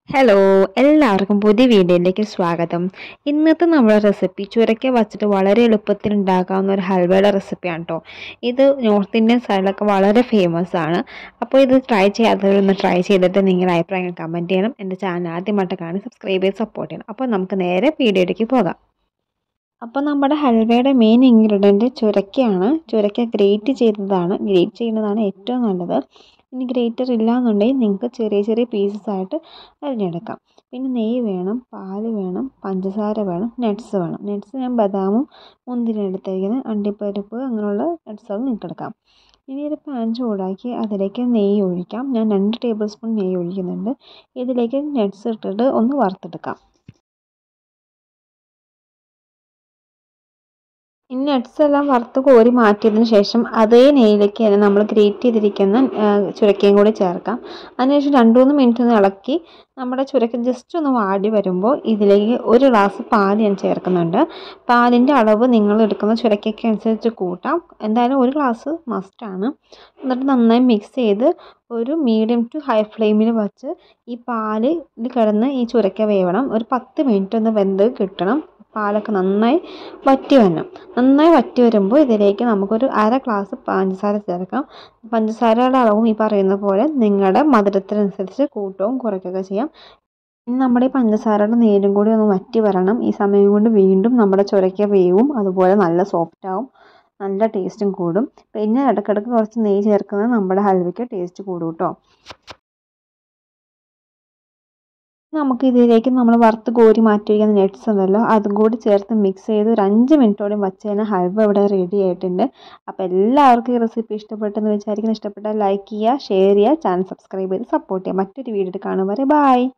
hello എല്ലാവർക്കും പുതിയ വീഡിയോയിലേക്ക് സ്വാഗതം ഇന്നത്തെ നമ്മുടെ റെസിപ്പി ചുരക്ക വച്ചിട്ട് വളരെ എളുപ്പത്തിൽ ഉണ്ടാക്കാവുന്ന ഒരു ഹൽവയുടെ റെസിപ്പിയാണ് കേട്ടോ ഇത് നോർത്ത് ഇന്ത്യൻ സൈഡിലൊക്കെ വളരെ ഫേമസ് ആണ് അപ്പോൾ ഇത് ട്രൈ ചെയ്യാത്തവരൊന്ന് ട്രൈ ചെയ്തിട്ട് നിങ്ങളുടെ അഭിപ്രായങ്ങൾ കമൻറ്റ് ചെയ്യണം എൻ്റെ ചാനൽ ആദ്യമായിട്ട് കാണി സബ്സ്ക്രൈബ് ചെയ്ത് സപ്പോർട്ട് ചെയ്യണം അപ്പോൾ നമുക്ക് നേരെ വീഡിയോയിലേക്ക് പോകാം അപ്പോൾ നമ്മുടെ ഹൽവയുടെ മെയിൻ ഇൻഗ്രീഡിയൻറ്റ് ചുരക്കയാണ് ചുരക്ക ഗ്രേറ്റ് ചെയ്തതാണ് ഗ്രേറ്റ് ചെയ്യുന്നതാണ് ഏറ്റവും നല്ലത് ഇനി ഗ്രേറ്റർ ഇല്ല എന്നുണ്ടെങ്കിൽ നിങ്ങൾക്ക് ചെറിയ ചെറിയ പീസസ് ആയിട്ട് അരിഞ്ഞെടുക്കാം പിന്നെ നെയ്യ് വേണം പാല് വേണം പഞ്ചസാര വേണം നട്ട്സ് വേണം നട്ട്സ് ഞാൻ ബദാമും മുന്തിരി എടുത്തിരിക്കുന്നത് അണ്ടിപ്പരിപ്പ് അങ്ങനെയുള്ള നട്ട്സുകൾ നിങ്ങൾക്ക് എടുക്കാം ഇനി ഒരു പാൻ ചൂടാക്കി അതിലേക്ക് നെയ്യ് ഒഴിക്കാം ഞാൻ രണ്ട് ടേബിൾ സ്പൂൺ നെയ്യ് ഒഴിക്കുന്നുണ്ട് ഇതിലേക്ക് നട്ട്സ് ഇട്ടിട്ട് ഒന്ന് വറുത്തെടുക്കാം ഈ നട്ട്സ് എല്ലാം വറുത്ത് കോരി മാറ്റിയതിന് ശേഷം അതേ നെയ്യിലേക്ക് തന്നെ നമ്മൾ ഗ്രേറ്റ് ചെയ്തിരിക്കുന്ന ചുരക്കയും കൂടി ചേർക്കാം അതിനുശേഷം രണ്ട് മൂന്ന് മിനിറ്റ് ഒന്ന് ഇളക്കി നമ്മുടെ ചുരക്ക ജസ്റ്റ് ഒന്ന് വാടി വരുമ്പോൾ ഇതിലേക്ക് ഒരു ഗ്ലാസ് പാൽ ഞാൻ ചേർക്കുന്നുണ്ട് പാലിൻ്റെ അളവ് നിങ്ങൾ എടുക്കുന്ന ചുരക്കയ്ക്ക് അനുസരിച്ച് കൂട്ടാം എന്തായാലും ഒരു ഗ്ലാസ് മസ്റ്റാണ് എന്നിട്ട് നന്നായി മിക്സ് ചെയ്ത് ഒരു മീഡിയം ടു ഹൈ ഫ്ലെയിമിൽ വച്ച് ഈ പാലിൽ കിടന്ന് ഈ ചുരക്ക വേവണം ഒരു പത്ത് മിനിറ്റ് ഒന്ന് വെന്ത് കിട്ടണം പാലൊക്കെ നന്നായി വറ്റി വരണം നന്നായി വറ്റി വരുമ്പോൾ ഇതിലേക്ക് നമുക്കൊരു അര ഗ്ലാസ് പഞ്ചസാര ചേർക്കാം പഞ്ചസാരയുടെ അളവും ഈ പറയുന്ന പോലെ നിങ്ങളുടെ മധുരത്തിനനുസരിച്ച് കൂട്ടവും കുറയ്ക്കുകയൊക്കെ ചെയ്യാം ഇനി നമ്മുടെ ഈ പഞ്ചസാരയുടെ നീരും കൂടി ഒന്ന് വറ്റി വരണം ഈ സമയം കൊണ്ട് വീണ്ടും നമ്മുടെ ചുരക്ക വേവും അതുപോലെ നല്ല സോഫ്റ്റ് ആവും നല്ല ടേസ്റ്റും കൂടും പിന്നെ ഇടയ്ക്കിടയ്ക്ക് കുറച്ച് നെയ്യ് ചേർക്കുന്നത് നമ്മുടെ ഹൽവയ്ക്ക് ടേസ്റ്റ് കൂടും കേട്ടോ നമുക്ക് ഇതിലേക്ക് നമ്മൾ വറുത്ത് കോരി മാറ്റി വയ്ക്കുന്ന നട്ട്സ് ഉണ്ടല്ലോ അതും കൂടി ചേർത്ത് മിക്സ് ചെയ്ത് ഒരു അഞ്ച് മിനിറ്റോടെ വച്ച് കഴിഞ്ഞാൽ ഹൽവ ഇവിടെ റെഡി ആയിട്ടുണ്ട് അപ്പോൾ എല്ലാവർക്കും ഈ റെസിപ്പി ഇഷ്ടപ്പെട്ടെന്ന് വിചാരിക്കുന്നു ഇഷ്ടപ്പെട്ടാൽ ലൈക്ക് ചെയ്യുക ഷെയർ ചെയ്യുക ചാനൽ സബ്സ്ക്രൈബ് ചെയ്ത് സപ്പോർട്ട് ചെയ്യുക മറ്റൊരു വീഡിയോ കാണും വരെ ബായ്